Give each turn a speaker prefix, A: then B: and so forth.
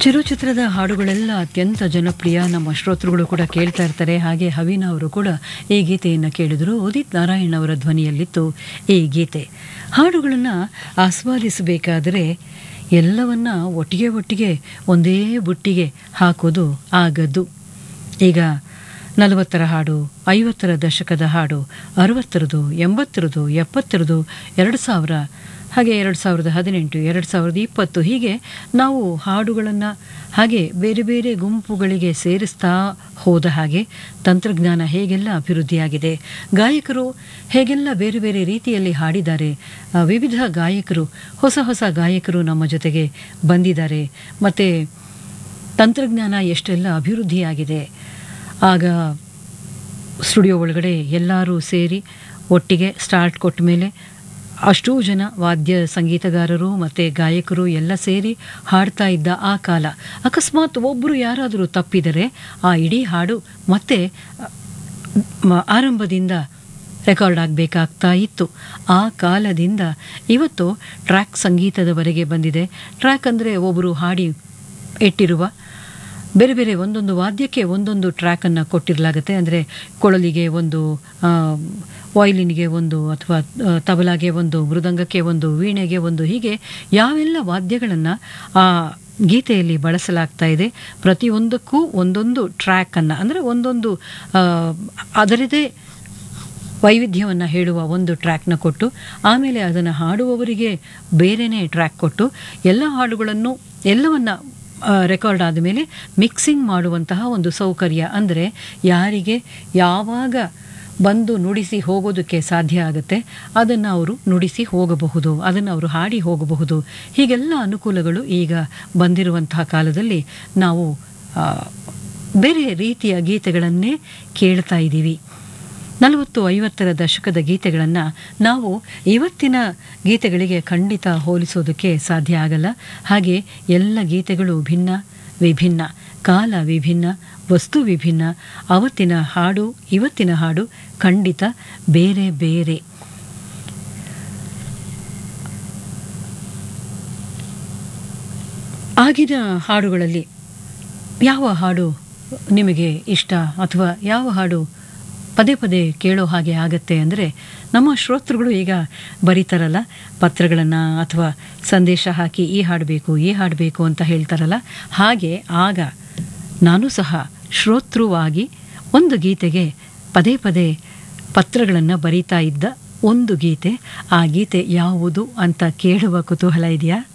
A: ಚಿರುಚಿತ್ರದ ಹಾಡುಗಳೆಲ್ಲ ಅತ್ಯಂತ ಜನಪ್ರಿಯ ನಮ್ಮ ಶ್ರೋತೃಗಳು ಕೂಡ ಕೇಳ್ತಾ ಇರ್ತಾರೆ ಹಾಗೆ ಹವೀನ ಅವರು ಕೂಡ ಈ ಗೀತೆಯನ್ನು ಕೇಳಿದರು ಉದಿತ್ ನಾರಾಯಣ್ ಅವರ ಧ್ವನಿಯಲ್ಲಿತ್ತು ಈ ಗೀತೆ ಹಾಡುಗಳನ್ನು ಆಸ್ವಾದಿಸಬೇಕಾದರೆ ಎಲ್ಲವನ್ನ ಒಟ್ಟಿಗೆ ಒಟ್ಟಿಗೆ ಒಂದೇ ಬುಟ್ಟಿಗೆ ಹಾಕೋದು ಆಗದು ಈಗ ನಲವತ್ತರ ಹಾಡು ಐವತ್ತರ ದಶಕದ ಹಾಡು ಅರವತ್ತರದು ಎಂಬತ್ತರದು ಎಪ್ಪತ್ತರದು ಎರಡು ಸಾವಿರ ಹಾಗೆ ಎರಡು ಸಾವಿರದ ಹದಿನೆಂಟು ಎರಡು ಸಾವಿರದ ಇಪ್ಪತ್ತು ಹೀಗೆ ನಾವು ಹಾಡುಗಳನ್ನು ಹಾಗೆ ಬೇರೆ ಬೇರೆ ಗುಂಪುಗಳಿಗೆ ಸೇರಿಸ್ತಾ ಹೋದ ಹಾಗೆ ತಂತ್ರಜ್ಞಾನ ಹೇಗೆಲ್ಲ ಅಭಿವೃದ್ಧಿಯಾಗಿದೆ ಗಾಯಕರು ಹೇಗೆಲ್ಲ ಬೇರೆ ಬೇರೆ ರೀತಿಯಲ್ಲಿ ಹಾಡಿದ್ದಾರೆ ಆ, ವಿವಿಧ ಗಾಯಕರು ಹೊಸ ಹೊಸ ಗಾಯಕರು ನಮ್ಮ ಜೊತೆಗೆ ಬಂದಿದ್ದಾರೆ ಮತ್ತು ತಂತ್ರಜ್ಞಾನ ಎಷ್ಟೆಲ್ಲ ಅಭಿವೃದ್ಧಿಯಾಗಿದೆ ಆಗ ಸ್ಟುಡಿಯೋ ಒಳಗಡೆ ಎಲ್ಲರೂ ಸೇರಿ ಒಟ್ಟಿಗೆ ಸ್ಟಾರ್ಟ್ ಕೊಟ್ಟ ಮೇಲೆ ಅಷ್ಟೂ ಜನ ವಾದ್ಯ ಸಂಗೀತಗಾರರು ಮತ್ತು ಗಾಯಕರು ಎಲ್ಲ ಸೇರಿ ಹಾಡ್ತಾ ಇದ್ದ ಆ ಕಾಲ ಅಕಸ್ಮಾತ್ ಒಬ್ಬರು ಯಾರಾದರೂ ತಪ್ಪಿದರೆ ಆ ಇಡೀ ಹಾಡು ಮತ್ತೆ ಮ- ಆರಂಭದಿಂದ ರೆಕಾರ್ಡ್ ಆಗಬೇಕಾಗ್ತಾ ಇತ್ತು ಆ ಕಾಲದಿಂದ ಇವತ್ತು ಟ್ರ್ಯಾಕ್ ಸಂಗೀತದವರೆಗೆ ಬಂದಿದೆ ಟ್ರ್ಯಾಕ್ ಅಂದರೆ ಒಬ್ಬರು ಹಾಡಿ ಇಟ್ಟಿರುವ ಬೇರೆ ಬೇರೆ ಒಂದೊಂದು ವಾದ್ಯಕ್ಕೆ ಒಂದೊಂದು ಟ್ರ್ಯಾಕನ್ನು ಕೊಟ್ಟಿರಲಾಗುತ್ತೆ ಅಂದರೆ ಕೊಳಲಿಗೆ ಒಂದು ವಾಯ್ಲಿನ್ಗೆ ಒಂದು ಅಥವಾ ಆ, ತಬಲಾಗೆ ಒಂದು ಮೃದಂಗಕ್ಕೆ ಒಂದು ವೀಣೆಗೆ ಒಂದು ಹೀಗೆ ಯಾವೆಲ್ಲ ವಾದ್ಯಗಳನ್ನು ಆ ಗೀತೆಯಲ್ಲಿ ಬಳಸಲಾಗ್ತಾ ಇದೆ ಪ್ರತಿಯೊಂದಕ್ಕೂ ಒಂದೊಂದು ಟ್ರ್ಯಾಕನ್ನು ಅಂದರೆ ಒಂದೊಂದು ಆ, ಅದರದೇ ವೈವಿಧ್ಯವನ್ನು ಹೇಳುವ ಒಂದು ಟ್ರ್ಯಾಕ್ನ ಕೊಟ್ಟು ಆಮೇಲೆ ಅದನ್ನು ಹಾಡುವವರಿಗೆ ಬೇರೆಯೇ ಟ್ರ್ಯಾಕ್ ಕೊಟ್ಟು ಎಲ್ಲ ಹಾಡುಗಳನ್ನು ಎಲ್ಲವನ್ನ ರೆಕಾರ್ಡ್ ಆದಮೇಲೆ ಮಿಕ್ಸಿಂಗ್ ಮಾಡುವಂತಹ ಒಂದು ಸೌಕರ್ಯ ಅಂದರೆ ಯಾರಿಗೆ ಯಾವಾಗ ಬಂದು ನುಡಿಸಿ ಹೋಗೋದಕ್ಕೆ ಸಾಧ್ಯ ಆಗುತ್ತೆ ಅದನ್ನು ಅವರು ನುಡಿಸಿ ಹೋಗಬಹುದು ಅದನ್ನು ಅವರು ಹಾಡಿ ಹೋಗಬಹುದು ಹೀಗೆಲ್ಲ ಅನುಕೂಲಗಳು ಈಗ ಬಂದಿರುವಂತಹ ಕಾಲದಲ್ಲಿ ನಾವು ಆ, ಬೇರೆ ರೀತಿಯ ಗೀತೆಗಳನ್ನೇ ಕೇಳ್ತಾ ಇದ್ದೀವಿ ನಲವತ್ತು ಐವತ್ತರ ದಶಕದ ಗೀತೆಗಳನ್ನು ನಾವು ಇವತ್ತಿನ ಗೀತೆಗಳಿಗೆ ಖಂಡಿತ ಹೋಲಿಸೋದಕ್ಕೆ ಸಾಧ್ಯ ಆಗಲ್ಲ ಹಾಗೆ ಎಲ್ಲ ಗೀತೆಗಳು ಭಿನ್ನ ವಿಭಿನ್ನ ಕಾಲ ವಿಭಿನ್ನ ವಸ್ತು ವಿಭಿನ್ನ ಅವತ್ತಿನ ಹಾಡು ಇವತ್ತಿನ ಹಾಡು ಖಂಡಿತ ಬೇರೆ ಬೇರೆ ಆಗಿನ ಹಾಡುಗಳಲ್ಲಿ ಯಾವ ಹಾಡು ನಿಮಗೆ ಇಷ್ಟ ಅಥವಾ ಯಾವ ಹಾಡು ಪದೇ ಪದೇ ಕೇಳೋ ಹಾಗೆ ಆಗತ್ತೆ ಅಂದರೆ ನಮ್ಮ ಶ್ರೋತೃಗಳು ಈಗ ಬರೀತಾರಲ್ಲ ಪತ್ರಗಳನ್ನು ಅಥವಾ ಸಂದೇಶ ಹಾಕಿ ಈ ಹಾಡಬೇಕು ಈ ಹಾಡಬೇಕು ಅಂತ ಹೇಳ್ತಾರಲ್ಲ ಹಾಗೆ ಆಗ ನಾನು ಸಹ ಶ್ರೋತೃವಾಗಿ ಒಂದು ಗೀತೆಗೆ ಪದೇ ಪದೇ ಪತ್ರಗಳನ್ನು ಬರೀತಾ ಇದ್ದ ಒಂದು ಗೀತೆ ಆ ಗೀತೆ ಯಾವುದು ಅಂತ ಕೇಳುವ ಕುತೂಹಲ ಇದೆಯಾ